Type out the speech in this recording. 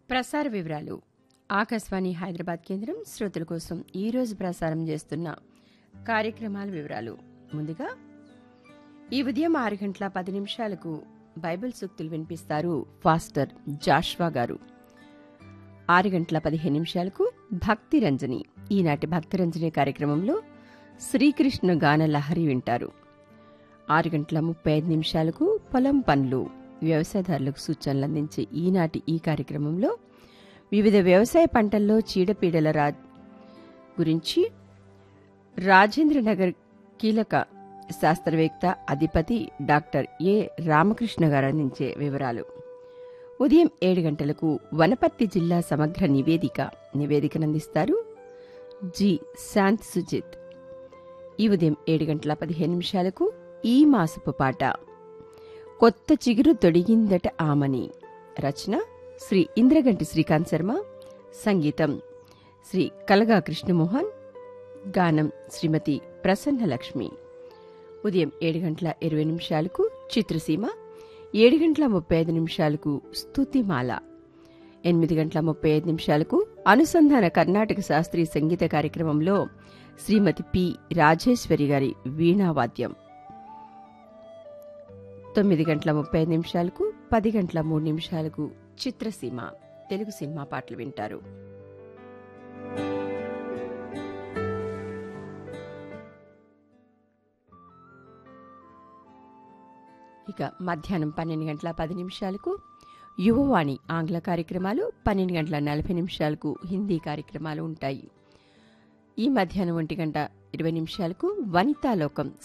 ప్రసార వివరాలు ఆకాశవాణి హైదరాబాద్ కేంద్రం శ్రోతల కోసం ఈరోజు ప్రసారం చేస్తున్న కార్యక్రమాల వివరాలు ముందుగా ఈ ఉదయం ఆరు గంటల పది నిమిషాలకు బైబిల్ సూక్తులు వినిపిస్తారు ఫాస్టర్ జాష్వా గారు ఆరు గంటల పదిహేను నిమిషాలకు భక్తి రంజని ఈనాటి భక్తి రంజని కార్యక్రమంలో శ్రీకృష్ణ గాన లహరి వింటారు ఆరు గంటల ముప్పై ఐదు నిమిషాలకు పొలం పనులు వ్యవసాయదారులకు సూచనలు అందించే ఈనాటి ఈ కార్యక్రమంలో వివిధ వ్యవసాయ పంటల్లో చీడపీడల రా గురించి రాజేంద్రనగర్ కీలక శాస్త్రవేత్త అధిపతి డాక్టర్ ఏ రామకృష్ణ గారు అందించే వివరాలు ఉదయం ఏడు గంటలకు వనపర్తి జిల్లా సమగ్ర నివేదిక నివేదికనందిస్తారు జి శాంతి సుజిత్ ఈ ఉదయం ఏడు గంటల పదిహేను నిమిషాలకు ఈ మాసపు పాట కొత్త చిగురు తొడిగిందట ఆమని రచన శ్రీ ఇంద్రగంటి శ్రీకాంత్ శర్మ సంగీతం శ్రీ కలగా కృష్ణమోహన్ గానం శ్రీమతి ప్రసన్న లక్ష్మి ఉదయం ఏడు గంటల ఇరవై నిమిషాలకు చిత్రసీమ ఏడు గంటల ముప్పై ఐదు నిమిషాలకు స్తుతిమాల ఎనిమిది గంటల ముప్పై ఐదు నిమిషాలకు అనుసంధాన కర్ణాటక శాస్త్రీయ సంగీత కార్యక్రమంలో శ్రీమతి పి రాజేశ్వరి గారి వీణావాద్యం తొమ్మిది గంటల ముప్పై ఐదు నిమిషాలకు పది గంటల మూడు నిమిషాలకు చిత్రసీమ తెలుగు సినిమా పాటలు వింటారు ఇక మధ్యాహ్నం పన్నెండు గంటల పది నిమిషాలకు యువవాణి ఆంగ్ల కార్యక్రమాలు పన్నెండు గంటల నలభై నిమిషాలకు హిందీ కార్యక్రమాలు ఉంటాయి ఈ మధ్యాహ్నం ఒంటి గంట ఇరవై నిమిషాలకు వనితాలోకం